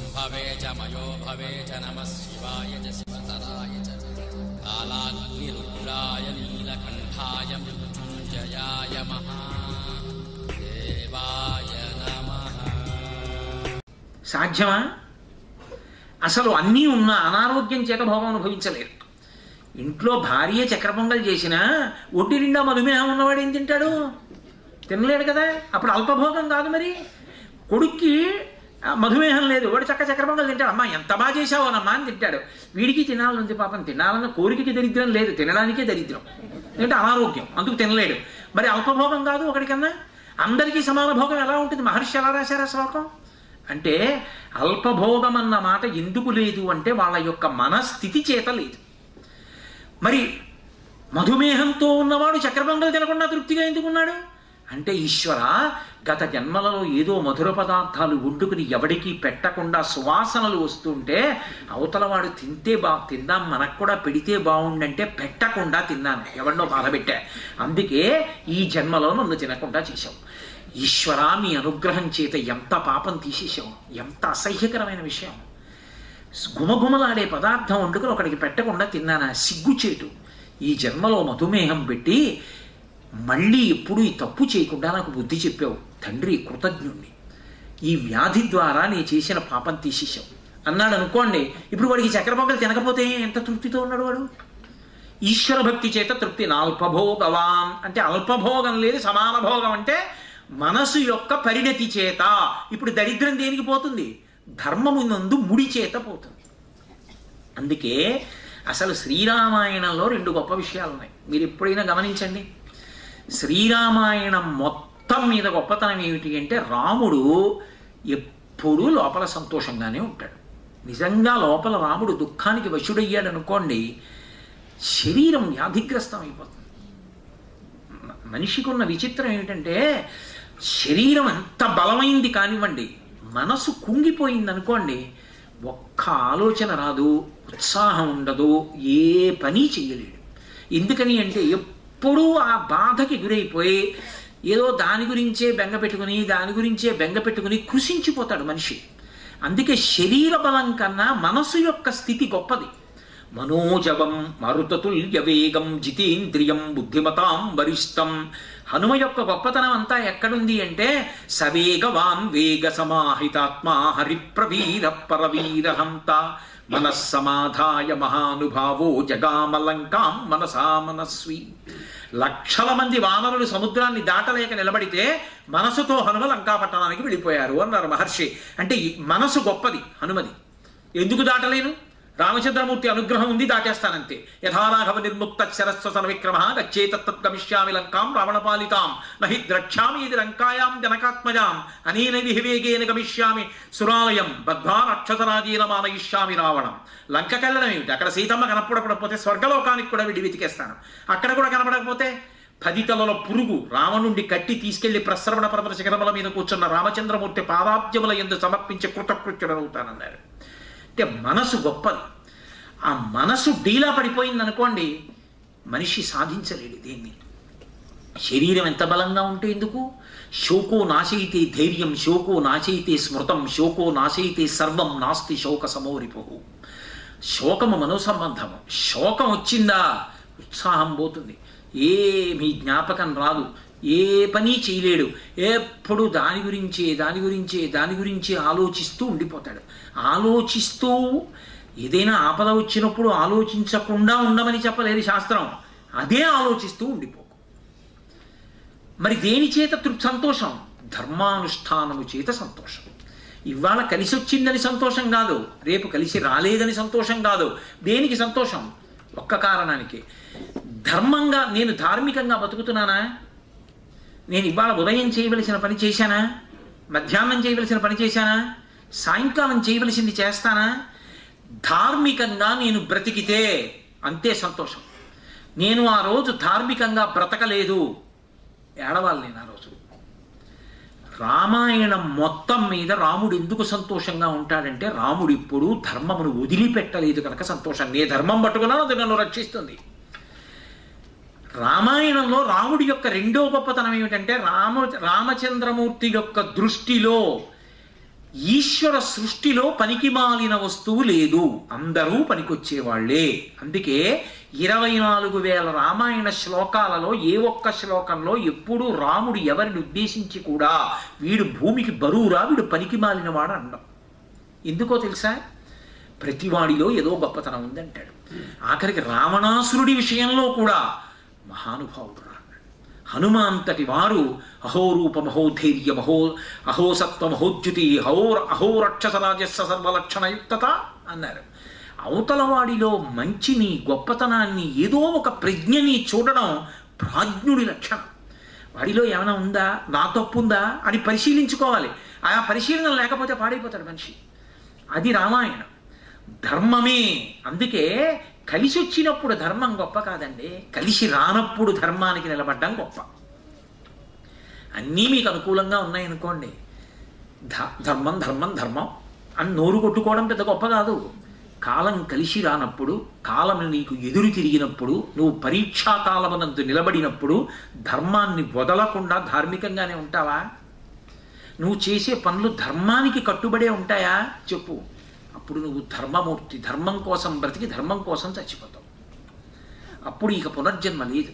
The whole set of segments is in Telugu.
భవే చ మయో భవే చ నమ శివాయ చ శివతరాయ చ కాలాగ్నిరుద్రాయ నీలకంఠాయ మృత్యుంజయాయ మహాదేవాయ నమః సాధ్యమా అసలు అన్నీ ఉన్న అనారోగ్యం చేత భోగం అనుభవించలేరు ఇంట్లో భార్య చక్ర పొంగల్ చేసినా ఒడ్డి నిండా మధుమేహం ఉన్నవాడు ఏం తింటాడు తినలేడు కదా అప్పుడు అల్పభోగం కాదు మరి కొడుక్కి ఆ, మధుమేహం లేదు వాడు చక్క చక్ర పొంగల్ తింటాడు అమ్మా ఎంత బాగా చేసావోనమ్మా అని తింటాడు వీడికి తినాలనుంది పాపం తినాలన్న కోరికకి దరిద్రం లేదు తినడానికే దరిద్రం ఎందుకంటే అనారోగ్యం అందుకు తినలేడు మరి అల్పభోగం కాదు ఒకటికన్నా అందరికీ సమాన భోగం ఎలా ఉంటుంది మహర్షి ఎలా రాశారా శ్లోకం అంటే అల్పభోగం అన్న మాట ఎందుకు లేదు అంటే వాళ్ళ యొక్క మనస్థితి చేత లేదు మరి మధుమేహంతో ఉన్నవాడు చక్రపొంగలు తినకుండా తృప్తిగా ఎందుకున్నాడు అంటే ఈశ్వర గత జన్మలలో ఏదో మధుర పదార్థాలు వండుకుని ఎవడికి పెట్టకుండా సువాసనలు వస్తుంటే అవతలవాడు తింటే బా తిందాం మనకు కూడా పెడితే బాగుండంటే పెట్టకుండా తిన్నాను ఎవరినో బాధపెట్టా అందుకే ఈ జన్మలో నన్ను తినకుండా చేశావు ఈశ్వర మీ అనుగ్రహం చేత ఎంత పాపం తీసేశావు ఎంత అసహ్యకరమైన విషయం గుమగుమలాడే పదార్థం వండుకుని ఒకడికి పెట్టకుండా తిన్నానా సిగ్గుచేటు ఈ జన్మలో మధుమేహం పెట్టి మళ్ళీ ఎప్పుడు ఈ తప్పు చేయకుండా నాకు బుద్ధి చెప్పావు తండ్రి కృతజ్ఞుణ్ణి ఈ వ్యాధి ద్వారా నేను చేసిన పాపం తీసేశావు అన్నాడు అనుకోండి ఇప్పుడు వాడికి చక్కెర పొంగలు తినకపోతే ఎంత తృప్తితో ఉన్నాడు వాడు ఈశ్వర భక్తి చేత తృప్తి అల్పభోగవాన్ అంటే అల్పభోగం లేదు సమాన భోగం అంటే మనసు యొక్క పరిణతి చేత ఇప్పుడు దరిద్రం దేనికి పోతుంది ధర్మము నందు ముడి చేత పోతుంది అందుకే అసలు శ్రీరామాయణంలో రెండు గొప్ప విషయాలు ఉన్నాయి మీరు ఎప్పుడైనా గమనించండి శ్రీరామాయణం మొత్తం మీద గొప్పతనం ఏమిటి అంటే రాముడు ఎప్పుడూ లోపల సంతోషంగానే ఉంటాడు నిజంగా లోపల రాముడు దుఃఖానికి వశుడయ్యాడు అనుకోండి శరీరం వ్యాధిగ్రస్తం అయిపోతుంది మ- మనిషికి ఉన్న విచిత్రం ఏమిటంటే శరీరం ఎంత బలమైంది కానివ్వండి మనసు కుంగిపోయింది అనుకోండి ఒక్క ఆలోచన రాదు ఉత్సాహం ఉండదు ఏ పని చెయ్యలేడు ఎందుకని అంటే ఎప్పుడూ ఆ బాధకి గురైపోయి ఏదో దాని గురించే బెంగ పెట్టుకుని దాని గురించే బెంగ పెట్టుకుని కృషించిపోతాడు మనిషి అందుకే శరీర బలం కన్నా మనసు యొక్క స్థితి గొప్పది మనోజవం మరుతతుల్య వేగం జితేంద్రియం బుద్ధిమతాం వరిష్టం హనుమ యొక్క గొప్పతనం అంతా ఎక్కడుంది అంటే సవేగవాన్ వేగ సమాహితాత్మా హరిప్రవీర పరవీరహంత మనస్సమాధాయ మహానుభావో జగామలంకాం మనసా మనస్వి లక్షల మంది వానరులు సముద్రాన్ని దాటలేక నిలబడితే మనసుతో హనుమ లంకాపట్టణానికి వెళ్ళిపోయారు అన్నారు మహర్షి అంటే ఈ మనసు గొప్పది హనుమది ఎందుకు దాటలేను రామచంద్రమూర్తి అనుగ్రహం ఉంది దాటేస్తానంతే యథారాఘవ నిర్ముక్త శరస్వసన విక్రమ గచ్చేతత్తత్ గమిష్యామి లంకాం రావణపాలితాం నహి ద్రక్ష్యామి ఇది లంకాయాం జనకాత్మజాం అనేన విహివేగేన గమిష్యామి సురాలయం బద్ధ్వా నక్షతరాజీన మానయిష్యామి రావణం లంకకెళ్ళడం ఏమిటి అక్కడ సీతమ్మ కనపడకపోతే స్వర్గలోకానికి కూడా విడి వెతికేస్తాను అక్కడ కూడా కనపడకపోతే పది తలల పురుగు రావణుండి కట్టి తీసుకెళ్లి ప్రసరవణ పర్వత శిఖరముల మీద కూర్చున్న రామచంద్రమూర్తి పాదాబ్జముల ఎందు సమర్పించి కృతకృత్యుడవుతానన్నారు అంటే మనసు గొప్పది ఆ మనసు డీలా పడిపోయింది అనుకోండి మనిషి సాధించలేడు దేన్ని శరీరం ఎంత బలంగా ఉంటే ఎందుకు శోకో నాశయితే ధైర్యం శోకో నాశయితే స్మృతం శోకో నాశయితే సర్వం నాస్తి శోక సమోరిపు శోకము మనోసంబంధము శోకం వచ్చిందా ఉత్సాహం పోతుంది ఏమీ జ్ఞాపకం రాదు ఏ పని చేయలేడు ఎప్పుడు దాని గురించే దాని గురించే దాని గురించే ఆలోచిస్తూ ఉండిపోతాడు ఆలోచిస్తూ ఏదైనా ఆపద వచ్చినప్పుడు ఆలోచించకుండా ఉండమని చెప్పలేదు శాస్త్రం అదే ఆలోచిస్తూ ఉండిపోకు మరి దేని చేత తృప్తి సంతోషం ధర్మానుష్ఠానము చేత సంతోషం ఇవాళ కలిసి వచ్చిందని సంతోషం కాదు రేపు కలిసి రాలేదని సంతోషం కాదు దేనికి సంతోషం ఒక్క కారణానికి ధర్మంగా నేను ధార్మికంగా బతుకుతున్నానా నేను ఇవాళ ఉదయం చేయవలసిన పని చేశానా మధ్యాహ్నం చేయవలసిన పని చేశానా సాయంకాలం చేయవలసింది చేస్తానా ధార్మికంగా నేను బ్రతికితే అంతే సంతోషం నేను ఆ రోజు ధార్మికంగా బ్రతకలేదు ఏడవాలి నేను ఆ రోజు రామాయణం మొత్తం మీద రాముడు ఎందుకు సంతోషంగా ఉంటాడంటే రాముడు ఇప్పుడు ధర్మమును వదిలిపెట్టలేదు కనుక సంతోషం నే ధర్మం పట్టుకున్నాను అది నన్ను రక్షిస్తుంది రామాయణంలో రాముడి యొక్క రెండో గొప్పతనం ఏమిటంటే రామ రామచంద్రమూర్తి యొక్క దృష్టిలో ఈశ్వర సృష్టిలో పనికిమాలిన వస్తువు లేదు అందరూ పనికొచ్చేవాళ్లే అందుకే ఇరవై నాలుగు వేల రామాయణ శ్లోకాలలో ఏ ఒక్క శ్లోకంలో ఎప్పుడూ రాముడు ఎవరిని ఉద్దేశించి కూడా వీడు భూమికి బరువురా వీడు పనికిమాలిన వాడు అండం ఎందుకో తెలుసా ప్రతివాడిలో ఏదో గొప్పతనం ఉందంటాడు ఆఖరికి రావణాసురుడి విషయంలో కూడా మహానుభావుడు రా అన్నాడు. హనుమాంతటి వారు అహోరూప మహోధైర్య మహో అహోసత్వ మహోద్యుతి అహో అహోరక్షసరాజస్వ సర్వలక్షణయుక్తత అన్నారు అవతల వాడిలో మంచిని గొప్పతనాన్ని ఏదో ఒక ప్రజ్ఞని చూడడం ప్రాజ్ఞుడి లక్షణం వాడిలో ఏమైనా ఉందా నా తప్పు ఉందా అని పరిశీలించుకోవాలి ఆ పరిశీలన లేకపోతే పాడైపోతాడు మనిషి అది రామాయణం ధర్మమే అందుకే కలిసి వచ్చినప్పుడు ధర్మం గొప్ప కాదండి కలిసి రానప్పుడు ధర్మానికి నిలబడ్డం గొప్ప అన్నీ మీకు అనుకూలంగా ఉన్నాయనుకోండి ధ- ధర్మం ధర్మం ధర్మం అని నోరు కొట్టుకోవడం పెద్ద గొప్ప కాదు కాలం కలిసి రానప్పుడు కాలం నీకు ఎదురు తిరిగినప్పుడు నువ్వు పరీక్షా కాలమునందు నిలబడినప్పుడు ధర్మాన్ని వదలకుండా ధార్మికంగానే ఉంటావా నువ్వు చేసే పనులు ధర్మానికి కట్టుబడే ఉంటాయా చెప్పు అప్పుడు నువ్వు ధర్మమూర్తి ధర్మం కోసం బ్రతికి ధర్మం కోసం చచ్చిపోతావు అప్పుడు ఇక పునర్జన్మ లేదు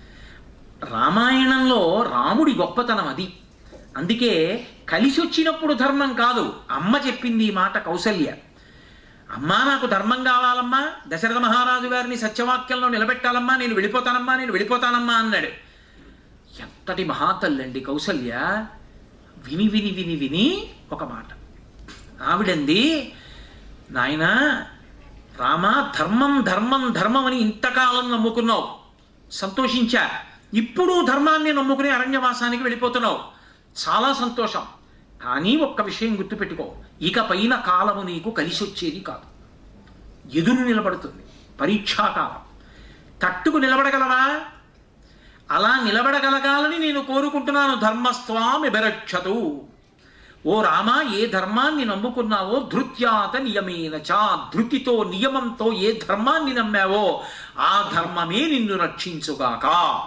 రామాయణంలో రాముడి గొప్పతనం అది అందుకే కలిసి వచ్చినప్పుడు ధర్మం కాదు అమ్మ చెప్పింది ఈ మాట కౌసల్య అమ్మా నాకు ధర్మం కావాలమ్మా దశరథ మహారాజు గారిని సత్యవాక్యంలో నిలబెట్టాలమ్మా నేను వెళ్ళిపోతానమ్మా నేను వెళ్ళిపోతానమ్మా అన్నాడు ఎంతటి మహాతల్లండి కౌసల్య విని విని విని విని ఒక మాట ఆవిడంది నాయనా రామా ధర్మం ధర్మం ధర్మం అని ఇంతకాలం నమ్ముకున్నావు సంతోషించా ఇప్పుడు ధర్మాన్ని నమ్ముకుని అరణ్యవాసానికి వెళ్ళిపోతున్నావు చాలా సంతోషం కానీ ఒక్క విషయం గుర్తుపెట్టుకో ఇక పైన కాలము నీకు కలిసి వచ్చేది కాదు ఎదురు నిలబడుతుంది పరీక్షాకాలం తట్టుకు నిలబడగలవా అలా నిలబడగలగాలని నేను కోరుకుంటున్నాను ధర్మస్వామి బెరక్షతు ఓ రామ ఏ ధర్మాన్ని నమ్ముకున్నావో ధృత్యాత నియమేన చా ధృతితో నియమంతో ఏ ధర్మాన్ని నమ్మావో ఆ ధర్మమే నిన్ను రక్షించుగాక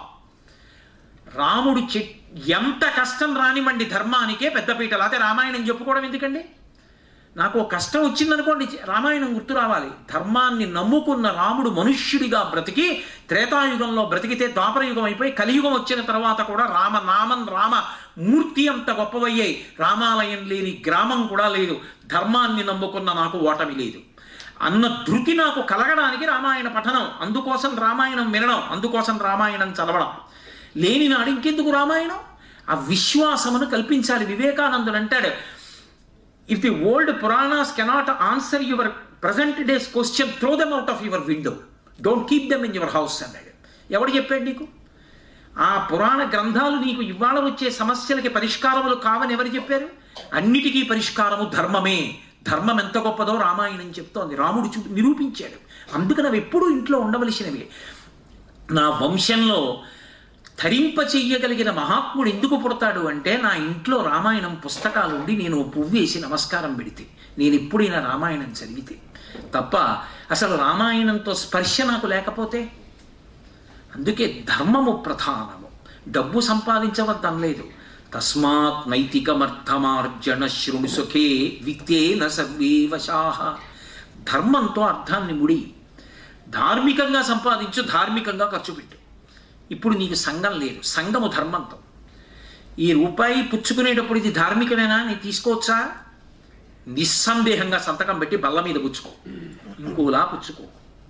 రాముడు చె ఎంత కష్టం రానివ్వండి ధర్మానికే పెద్దపీట లేకపోతే రామాయణం చెప్పుకోవడం ఎందుకండి నాకు ఓ కష్టం వచ్చిందనుకోండి రామాయణం గుర్తు రావాలి ధర్మాన్ని నమ్ముకున్న రాముడు మనుష్యుడిగా బ్రతికి త్రేతాయుగంలో బ్రతికితే ద్వాపరయుగం అయిపోయి కలియుగం వచ్చిన తర్వాత కూడా రామ నామం రామ మూర్తి అంత గొప్పవయ్యాయి రామాలయం లేని గ్రామం కూడా లేదు ధర్మాన్ని నమ్ముకున్న నాకు ఓటమి లేదు అన్న ధృతి నాకు కలగడానికి రామాయణ పఠనం అందుకోసం రామాయణం వినడం అందుకోసం రామాయణం చదవడం లేని నాడు ఇంకెందుకు రామాయణం ఆ విశ్వాసమును కల్పించాలి వివేకానందుడు అంటాడు if the old Puranas cannot answer your present days question throw them out of your window don't keep them in your house అన్నాడు ఎవడు చెప్పాడు నీకు ఆ పురాణ గ్రంథాలు నీకు ఇవాళ వచ్చే సమస్యలకి పరిష్కారములు కావని ఎవరు చెప్పారు అన్నిటికీ పరిష్కారము ధర్మమే ధర్మం ఎంత గొప్పదో రామాయణం చెప్తోంది రాముడు చూ నిరూపించాడు అందుకని అవి ఎప్పుడూ ఇంట్లో ఉండవలసినవి నా వంశంలో ధరింప చెయ్యగలిగిన మహాత్ముడు ఎందుకు పుడతాడు అంటే నా ఇంట్లో రామాయణం పుస్తకాలు ఉండి నేను ఓ పువ్వు వేసి నమస్కారం పెడితే నేను ఎప్పుడైనా రామాయణం చదివితే తప్ప అసలు రామాయణంతో స్పర్శ నాకు లేకపోతే అందుకే ధర్మము ప్రధానము డబ్బు సంపాదించవద్దనలేదు తస్మాత్ నైతికమర్థమార్జన శృణు సుఖే విత్తేన సర్వే వశాహ ధర్మంతో అర్థాన్ని ముడి ధార్మికంగా సంపాదించు ధార్మికంగా ఖర్చు పెట్టు ఇప్పుడు నీకు సంఘం లేదు సంఘము ధర్మంతో ఈ రూపాయి పుచ్చుకునేటప్పుడు ఇది ధార్మికమేనా నేను తీసుకోవచ్చా నిస్సందేహంగా సంతకం పెట్టి బల్ల మీద పుచ్చుకో ఇంకోలా పుచ్చుకో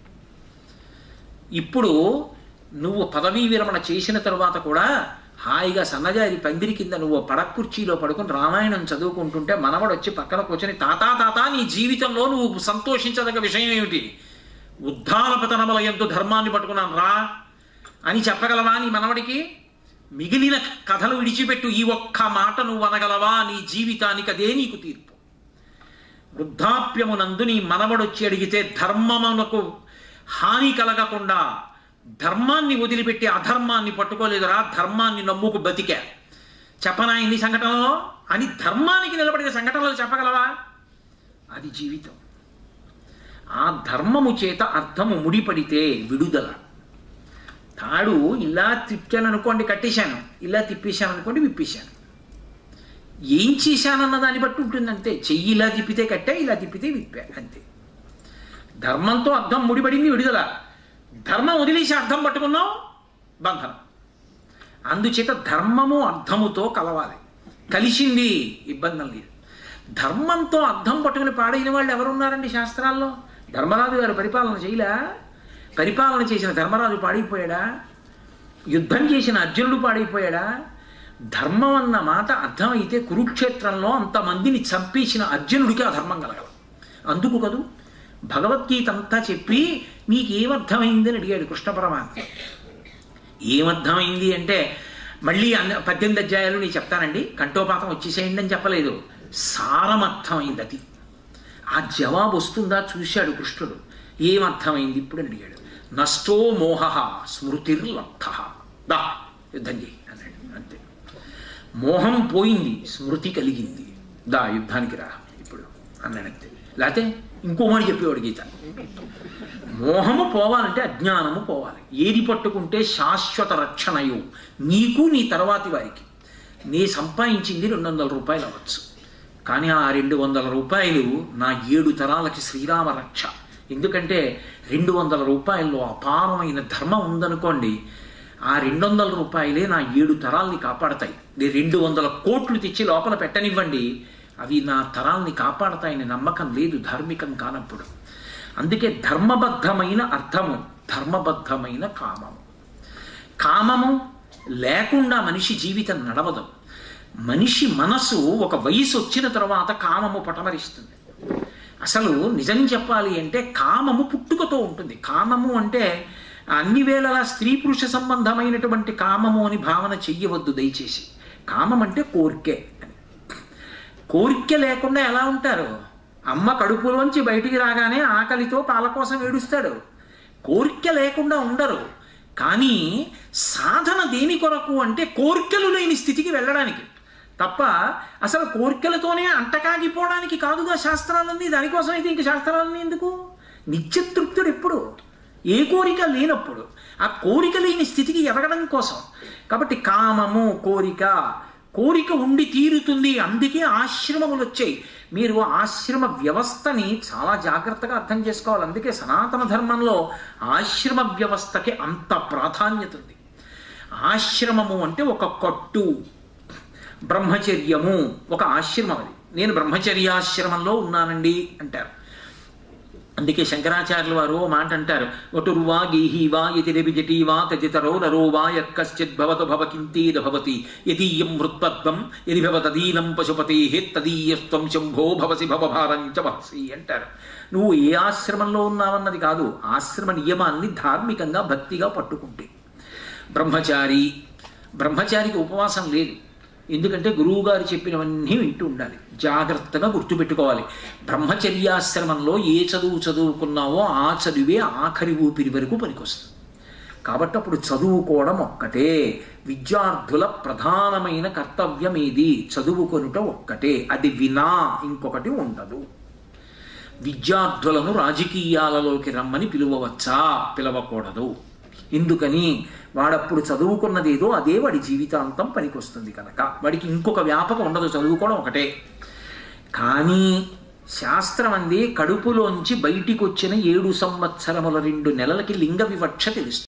ఇప్పుడు నువ్వు పదవీ విరమణ చేసిన తరువాత కూడా హాయిగా సన్నజారి పందిరి కింద నువ్వు పడక కుర్చీలో పడుకుని రామాయణం చదువుకుంటుంటే మనవడు వచ్చి పక్కన కూర్చొని తాతా తాత నీ జీవితంలో నువ్వు సంతోషించదగ్గ విషయం ఏమిటి ఉద్ధాన పతనముల ఎందు ధర్మాన్ని పట్టుకున్నాను రా అని చెప్పగలవా నీ మనవడికి మిగిలిన కథలు విడిచిపెట్టు ఈ ఒక్క మాట నువ్వు అనగలవా నీ జీవితానికి అదే నీకు తీర్పు వృద్ధాప్యమునందు నీ మనవడొచ్చి అడిగితే ధర్మమునకు హాని కలగకుండా ధర్మాన్ని వదిలిపెట్టి అధర్మాన్ని పట్టుకోలేదురా ధర్మాన్ని నమ్ముకు బతికా చెప్పనా ఇన్ని సంఘటనలో అని ధర్మానికి నిలబడిన సంఘటనలు చెప్పగలవా అది జీవితం ఆ ధర్మము చేత అర్థము ముడిపడితే విడుదల తాడు ఇలా తిప్పాను అనుకోండి కట్టేశాను ఇలా తిప్పేశాను అనుకోండి విప్పేశాను ఏం చేశానన్న దాన్ని బట్టి ఉంటుంది అంతే చెయ్యి ఇలా తిప్పితే కట్టే ఇలా తిప్పితే విప్పా అంతే ధర్మంతో అర్థం ముడిపడింది విడుదల ధర్మం వదిలేసి అర్థం పట్టుకున్నావు బంధనం అందుచేత ధర్మము అర్థముతో కలవాలి కలిసింది ఇబ్బంది లేదు ధర్మంతో అర్థం పట్టుకుని పాడైన వాళ్ళు ఎవరున్నారండి శాస్త్రాల్లో ధర్మరాజు గారు పరిపాలన చేయలే పరిపాలన చేసిన ధర్మరాజు పాడైపోయాడా యుద్ధం చేసిన అర్జునుడు పాడైపోయాడా ధర్మం అన్న మాట అర్థమైతే కురుక్షేత్రంలో అంతమందిని చంపేసిన అర్జునుడికి ఆ ధర్మం కలగల అందుకు కదూ భగవద్గీత అంతా చెప్పి మీకు ఏమర్థమైంది అని అడిగాడు కృష్ణ పరమాత్మ ఏమర్థమైంది అంటే మళ్ళీ అన్న పద్దెనిమిది అధ్యాయాలు నేను చెప్తానండి కంఠోపాతం వచ్చేసేయండి అని చెప్పలేదు సారం అర్థమైంది అది ఆ జవాబు వస్తుందా చూశాడు కృష్ణుడు ఏమర్థమైంది ఇప్పుడు అని అడిగాడు నష్టో మోహ స్మృతిర్లబ్ధ దా యుద్ధం చేయి అన్నాడు అంతే మోహం పోయింది స్మృతి కలిగింది దా యుద్ధానికి రా ఇప్పుడు అన్నాడంతే లేకపోతే ఇంకో మాట చెప్పేవాడు గీత మోహము పోవాలంటే అజ్ఞానము పోవాలి ఏది పట్టుకుంటే శాశ్వత రక్షణయు నీకు నీ తర్వాతి వారికి నీ సంపాదించింది రెండు వందల రూపాయలు అవ్వచ్చు కానీ ఆ రెండు వందల రూపాయలు నా ఏడు తరాలకి శ్రీరామ రక్ష ఎందుకంటే రెండు వందల రూపాయల్లో అపారమైన ధర్మం ఉందనుకోండి ఆ రెండు వందల రూపాయలే నా ఏడు తరాల్ని కాపాడతాయి నేను రెండు వందల కోట్లు తెచ్చి లోపల పెట్టనివ్వండి అవి నా తరాల్ని కాపాడతాయని నమ్మకం లేదు ధార్మికం కానప్పుడు అందుకే ధర్మబద్ధమైన అర్థము ధర్మబద్ధమైన కామము కామము లేకుండా మనిషి జీవితం నడవదు మనిషి మనసు ఒక వయసు వచ్చిన తర్వాత కామము పటమరిస్తుంది అసలు నిజం చెప్పాలి అంటే కామము పుట్టుకతో ఉంటుంది కామము అంటే అన్ని వేళలా స్త్రీ పురుష సంబంధమైనటువంటి కామము అని భావన చెయ్యవద్దు దయచేసి కామం అంటే కోరికే అని కోరిక లేకుండా ఎలా ఉంటారు అమ్మ కడుపులోంచి బయటికి రాగానే ఆకలితో పాల కోసం ఏడుస్తాడు కోరిక లేకుండా ఉండరు కానీ సాధన దేని కొరకు అంటే కోరికలు లేని స్థితికి వెళ్ళడానికి తప్ప అసలు కోరికలతోనే అంటకాగిపోవడానికి కాదుగా శాస్త్రాలన్నీ దానికోసం అయితే ఇంక శాస్త్రాలన్నీ ఎందుకు నిత్యతృప్తుడు ఎప్పుడు ఏ కోరిక లేనప్పుడు ఆ కోరిక లేని స్థితికి ఎదగడం కోసం కాబట్టి కామము కోరిక కోరిక ఉండి తీరుతుంది అందుకే ఆశ్రమములు వచ్చాయి మీరు ఆశ్రమ వ్యవస్థని చాలా జాగ్రత్తగా అర్థం చేసుకోవాలి అందుకే సనాతన ధర్మంలో ఆశ్రమ వ్యవస్థకి అంత ప్రాధాన్యత ఉంది ఆశ్రమము అంటే ఒక కట్టు బ్రహ్మచర్యము ఒక ఆశ్రమం అది నేను బ్రహ్మచర్యాశ్రమంలో ఉన్నానండి అంటారు అందుకే శంకరాచార్యుల వారు ఓ మాట అంటారు వటుర్వా గేహీవా యతిరవి జటీవా తదితరో నరో వా యక్కశ్చిత్ భవతు భవకింతేద భవతి యదీయం మృత్పద్మం యది భవతదీనం పశుపతే తదీయస్త్వం శంభో భవసి భవభారం చ వహసి అంటారు నువ్వు ఏ ఆశ్రమంలో ఉన్నావన్నది కాదు ఆశ్రమ నియమాన్ని ధార్మికంగా భక్తిగా పట్టుకుంటే బ్రహ్మచారి బ్రహ్మచారికి ఉపవాసం లేదు ఎందుకంటే గురువుగారు చెప్పినవన్నీ వింటూ ఉండాలి జాగ్రత్తగా గుర్తుపెట్టుకోవాలి బ్రహ్మచర్యాశ్రమంలో ఏ చదువు చదువుకున్నావో ఆ చదువే ఆఖరి ఊపిరి వరకు పనికొస్తుంది కాబట్టి అప్పుడు చదువుకోవడం ఒక్కటే విద్యార్థుల ప్రధానమైన కర్తవ్యం ఏది చదువుకొనుట ఒక్కటే అది వినా ఇంకొకటి ఉండదు విద్యార్థులను రాజకీయాలలోకి రమ్మని పిలువవచ్చా పిలవకూడదు ఎందుకని వాడప్పుడు చదువుకున్నదేదో అదే వాడి జీవితాంతం పనికొస్తుంది కనుక వాడికి ఇంకొక వ్యాపకం ఉండదు చదువుకోవడం ఒకటే కానీ శాస్త్రం అంది కడుపులోంచి బయటికి వచ్చిన ఏడు సంవత్సరముల రెండు నెలలకి లింగ వివక్ష తెలుస్తుంది